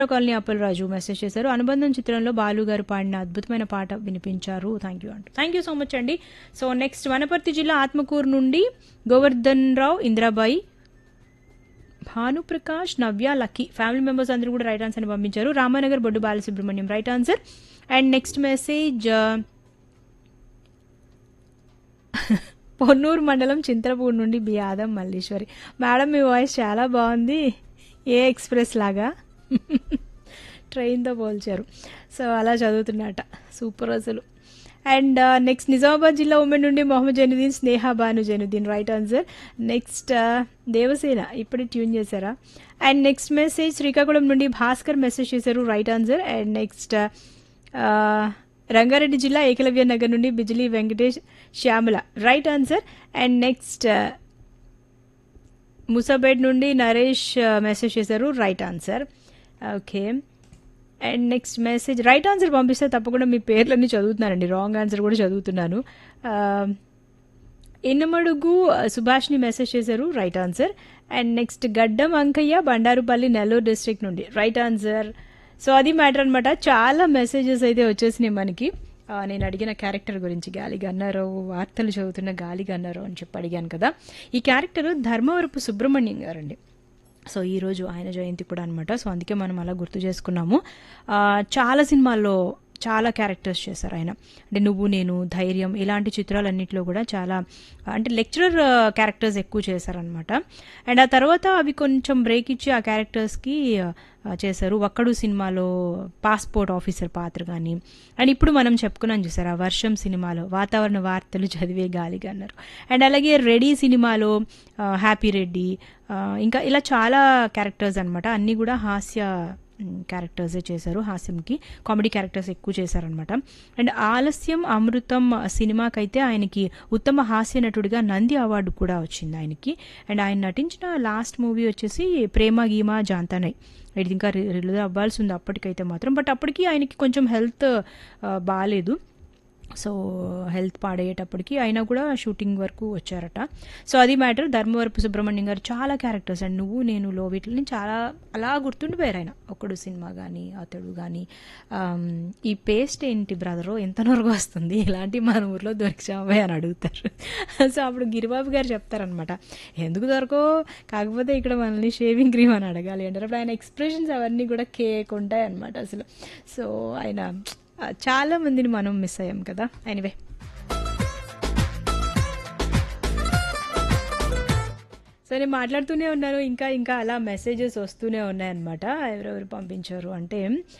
colony Appalaraju message చేశారు అనుబంధం చిత్రంలో బాలు గారు పాడిన అద్భుతమైన పాట వినిపించారు థ్యాంక్ యూ అంటూ థ్యాంక్ యూ సో మచ్ అండి సో నెక్స్ట్ వనపర్తి జిల్లా ఆత్మకూరు నుండి Govardhan Rao Indirabai Bhanuprakash Navya lucky family members అందరూ కూడా రైట్ ఆన్సర్ పంపించారు Ramanagar Boddu Balasubrahmanyam right answer and next message Ponnur మండలం చింతలపూడి నుండి బి ఆదం మల్లీశ్వరి మేడం మీ వాయిస్ చాలా బాగుంది ఏ ఎక్స్ప్రెస్ లాగా ట్రైన్తో పోల్చారు సో అలా చదువుతున్నట సూపర్ అసలు అండ్ నెక్స్ట్ నిజామాబాద్ జిల్లా ఉమెన్ నుండి మొహమ్మద్ జైనుద్దీన్ స్నేహ Banu Zainuddin right answer next Devasena ఇప్పుడే ట్యూన్ చేశారా అండ్ నెక్స్ట్ మెసేజ్ శ్రీకాకుళం నుండి భాస్కర్ మెసేజ్ చేశారు right answer and next Rangareddy జిల్లా ఏకలవ్య నగర్ నుండి Bijili Venkatesh Shyamala right answer and next Musabed నుండి నరేష్ మెసేజ్ చేశారు right answer okay and next message right answer పంపిస్తే తప్పకుండా మీ పేర్లన్నీ చదువుతున్నానండి రాంగ్ ఆన్సర్ కూడా చదువుతున్నాను ఎన్నమడుగు సుభాష్ని మెసేజ్ చేశారు right answer and next Gaddam Ankaiah Bandarupalli Nellore district నుండి రైట్ ఆన్సర్ సో అది మ్యాటర్ అనమాట చాలా మెసేజెస్ అయితే వచ్చేసినాయి మనకి నేను అడిగిన క్యారెక్టర్ గురించి గాలి గన్నారావు వార్తలు చదువుతున్న గాలి గన్నారావు అని చెప్పి అడిగాను కదా ఈ క్యారెక్టర్ ధర్మవరపు సుబ్రహ్మణ్యం గారండి సో ఈరోజు ఆయన జయంతి కూడా అనమాట సో అందుకే మనం అలా గుర్తు చేసుకున్నాము చాలా సినిమాల్లో చాలా క్యారెక్టర్స్ చేశారు ఆయన అంటే నువ్వు నేను ధైర్యం ఇలాంటి చిత్రాలన్నింటిలో కూడా చాలా అంటే లెక్చరర్ క్యారెక్టర్స్ ఎక్కువ చేశారనమాట అండ్ ఆ తర్వాత అవి కొంచెం బ్రేక్ ఇచ్చి ఆ క్యారెక్టర్స్కి చేశారు ఒక్కడు సినిమాలో పాస్పోర్ట్ ఆఫీసర్ పాత్ర కానీ అండ్ ఇప్పుడు మనం చెప్పుకున్నాం చూసారు ఆ వర్షం సినిమాలో వాతావరణ వార్తలు చదివే గాలిగా అన్నారు అండ్ అలాగే రెడీ సినిమాలో హ్యాపీ రెడ్డి ఇంకా ఇలా చాలా క్యారెక్టర్స్ అనమాట అన్నీ కూడా హాస్య క్యారెక్టర్సే చేశారు హాస్యంకి కామెడీ క్యారెక్టర్స్ ఎక్కువ చేశారనమాట అండ్ ఆలస్యం అమృతం సినిమాకైతే ఆయనకి ఉత్తమ హాస్య నటుడిగా నంది అవార్డు కూడా వచ్చింది ఆయనకి అండ్ ఆయన నటించిన లాస్ట్ మూవీ వచ్చేసి ప్రేమ గీమా జాంతానై ఇది ఇంకా రిలీజ్ అవ్వాల్సి ఉంది అప్పటికైతే మాత్రం బట్ అప్పటికి ఆయనకి కొంచెం హెల్త్ బాగాలేదు సో హెల్త్ పాడయ్యేటప్పటికి అయినా కూడా షూటింగ్ వరకు వచ్చారట సో అది మ్యాటర్ ధర్మవరపు సుబ్రహ్మణ్యం గారు చాలా క్యారెక్టర్స్ అండ్ నువ్వు నేను లో వీటిని చాలా అలా గుర్తుండిపోయారు ఆయన ఒక్కడు సినిమా కానీ అతడు కానీ ఈ పేస్ట్ ఏంటి బ్రదరు ఎంత నొరుగు వస్తుంది ఇలాంటి మన ఊర్లో దొరికిచావే అని అడుగుతారు సో అప్పుడు గిరిబాబు గారు చెప్తారనమాట ఎందుకు దొరకో కాకపోతే ఇక్కడ మనల్ని షేవింగ్ క్రీమ్ అని అడగాలి అంటారు అప్పుడు ఆయన ఎక్స్ప్రెషన్స్ అవన్నీ కూడా కేక్ ఉంటాయి అనమాట అసలు సో ఆయన చాలా మందిని మనం మిస్ అయ్యాం కదా ఎనివే సో నేను మాట్లాడుతూనే ఉన్నాను ఇంకా ఇంకా అలా మెసేజెస్ వస్తూనే ఉన్నాయన్నమాట ఎవరెవరు పంపించారు అంటే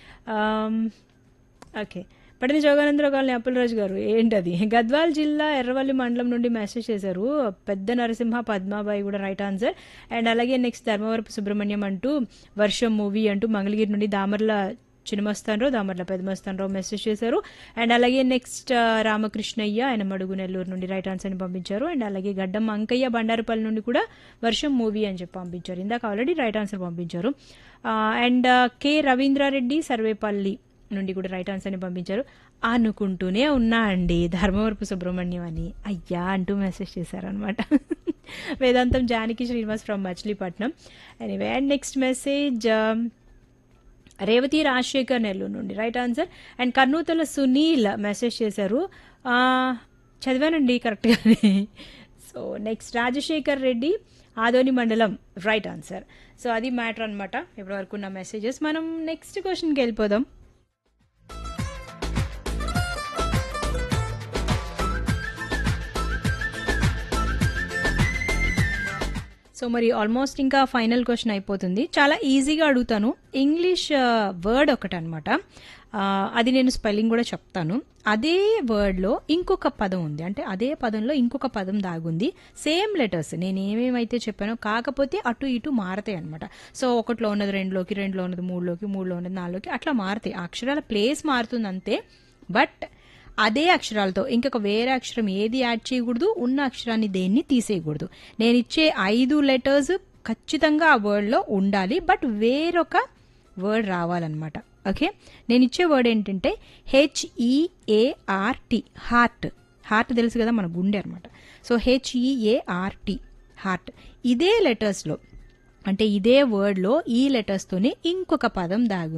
ఓకే పడిన జోగానందరావు కాలనీ అప్పలరాజు గారు ఏంటది గద్వాల్ జిల్లా ఎర్రవల్లి మండలం నుండి మెసేజ్ చేశారు పెద్ద నరసింహ పద్మాబాయి కూడా రైట్ ఆన్సర్ అండ్ అలాగే నెక్స్ట్ ధర్మవరపు సుబ్రహ్మణ్యం అంటూ వర్షం మూవీ అంటూ మంగళగిరి నుండి దామర్ల చిన్నమస్తానరావు దామర్ల పెద్దమస్తానరావు మెసేజ్ చేశారు అండ్ అలాగే నెక్స్ట్ రామకృష్ణయ్య ఆయన మడుగు నెల్లూరు నుండి రైట్ ఆన్సర్ని పంపించారు అండ్ అలాగే గడ్డం అంకయ్య బండారుపల్లి నుండి కూడా వర్షం మూవీ అని చెప్పి పంపించారు ఇందాక ఆల్రెడీ రైట్ ఆన్సర్ పంపించారు అండ్ కె రవీంద్రారెడ్డి సర్వేపల్లి నుండి కూడా రైట్ ఆన్సర్ని పంపించారు అనుకుంటూనే ఉన్నా అండి ధర్మవరపు సుబ్రహ్మణ్యం అని అయ్యా అంటూ మెసేజ్ చేశారనమాట Vedantam Janaki Srinivas from Machilipatnam anyway and next message Revathi Rajasekhar Nellore నుండి right answer and Karnuthala Sunil message చేశారు చదివానండి కరెక్ట్గానే సో నెక్స్ట్ రాజశేఖర్ రెడ్డి ఆదోని మండలం రైట్ ఆన్సర్ సో అది మ్యాటర్ అనమాట ఇప్పటివరకు ఉన్న మెసేజెస్ మనం నెక్స్ట్ క్వశ్చన్కి వెళ్ళిపోదాం సో మరి ఆల్మోస్ట్ ఇంకా ఫైనల్ క్వశ్చన్ అయిపోతుంది చాలా ఈజీగా అడుగుతాను ఇంగ్లీష్ వర్డ్ ఒకటి అనమాట అది నేను స్పెల్లింగ్ కూడా చెప్తాను అదే వర్డ్లో ఇంకొక పదం ఉంది అంటే అదే పదంలో ఇంకొక పదం దాగుంది సేమ్ లెటర్స్ నేను ఏమేమైతే చెప్పానో కాకపోతే అటు ఇటు మారతాయి అనమాట సో ఒకటిలో ఉన్నది రెండులోకి రెండులో ఉన్నది మూడులోకి మూడులో ఉన్నది నాలుగులోకి అట్లా మారుతాయి అక్షరాల ప్లేస్ మారుతుంది అంతే బట్ అదే అక్షరాలతో ఇంకొక వేరే అక్షరం ఏది యాడ్ చేయకూడదు ఉన్న అక్షరాన్ని దేన్ని తీసేయకూడదు నేను ఇచ్చే ఐదు లెటర్స్ ఖచ్చితంగా ఆ వర్డ్లో ఉండాలి బట్ వేరొక వర్డ్ రావాలన్నమాట ఓకే నేను ఇచ్చే వర్డ్ ఏంటంటే హెచ్ఈఏఆర్టి హార్ట్ హార్ట్ తెలుసు కదా మన గుండె అనమాట సో హెచ్ఈఏఆర్టి హార్ట్ ఇదే లెటర్స్లో అంటే ఇదే వర్డ్లో ఈ లెటర్స్తోనే ఇంకొక పదం దాగు